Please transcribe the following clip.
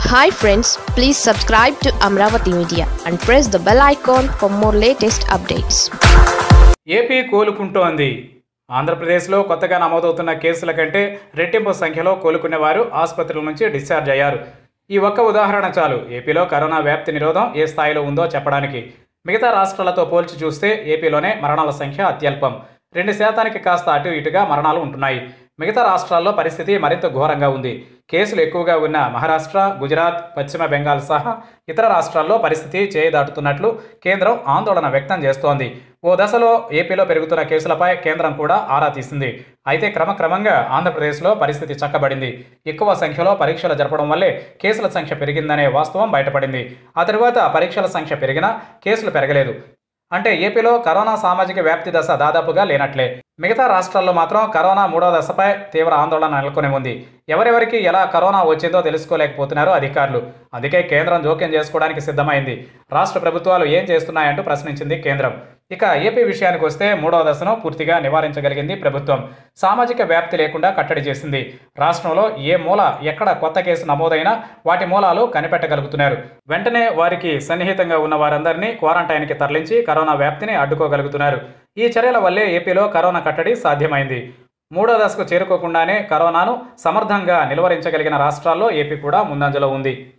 hi friends please subscribe to Amaravati media and press the bell icon for more latest updates AP కోలుకుంటోంది ఆంధ్రప్రదేశ్లో కొత్తగా నమోదవుతున్న కేసుల కంటే రెట్టింపు సంఖ్యలో కోలుకునే వారు ఆసుపత్రుల నుంచి డిశ్చార్జ్ అయ్యారు ఈ ఒక్క ఉదాహరణ చాలు ఏపీలో కరోనా వ్యాప్తి నిరోధం ఏ స్థాయిలో ఉందో చెప్పడానికి మిగతా రాష్ట్రాలతో పోల్చి చూస్తే ఏపీలోనే మరణాల సంఖ్య అత్యల్పం రెండు శాతానికి కాస్త అటు ఇటుగా మరణాలు ఉంటున్నాయి మిగతా రాష్ట్రాల్లో పరిస్థితి మరింత ఘోరంగా ఉంది కేసులు ఎక్కువగా ఉన్న మహారాష్ట్ర గుజరాత్ పశ్చిమ బెంగాల్ సహా ఇతర రాష్ట్రాల్లో పరిస్థితి చేయి దాటుతున్నట్లు కేంద్రం ఆందోళన వ్యక్తం చేస్తోంది ఓ దశలో ఏపీలో పెరుగుతున్న కేసులపై కేంద్రం కూడా ఆరా తీసింది అయితే క్రమక్రమంగా ఆంధ్రప్రదేశ్లో పరిస్థితి చక్కబడింది ఎక్కువ సంఖ్యలో పరీక్షలు జరపడం వల్లే కేసుల సంఖ్య పెరిగిందనే వాస్తవం బయటపడింది ఆ తరువాత పరీక్షల సంఖ్య పెరిగినా కేసులు పెరగలేదు అంటే ఏపీలో కరోనా సామాజిక వ్యాప్తి దశ దాదాపుగా లేనట్లే మిగతా రాష్ట్రాల్లో మాత్రం కరోనా మూడో దశపై తీవ్ర ఆందోళన నెలకొని ఉంది ఎవరెవరికి ఎలా కరోనా వచ్చిందో తెలుసుకోలేకపోతున్నారు అధికారులు అందుకే కేంద్రం జోక్యం చేసుకోవడానికి సిద్ధమైంది రాష్ట్ర ప్రభుత్వాలు ఏం చేస్తున్నాయంటూ ప్రశ్నించింది కేంద్రం ఇక ఏపీ విషయానికి వస్తే మూడవ దశను పూర్తిగా నివారించగలిగింది ప్రభుత్వం సామాజిక వ్యాప్తి లేకుండా కట్టడి చేసింది రాష్ట్రంలో ఏ మూల ఎక్కడ కొత్త కేసు నమోదైనా వాటి మూలాలు కనిపెట్టగలుగుతున్నారు వెంటనే వారికి సన్నిహితంగా ఉన్న వారందరినీ క్వారంటైన్కి తరలించి కరోనా వ్యాప్తిని అడ్డుకోగలుగుతున్నారు ఈ చర్యల వల్లే ఏపీలో కరోనా కట్టడి సాధ్యమైంది మూడో దశకు చేరుకోకుండానే కరోనాను సమర్థంగా నిలువరించగలిగిన రాష్ట్రాల్లో ఏపీ కూడా ముందంజలో ఉంది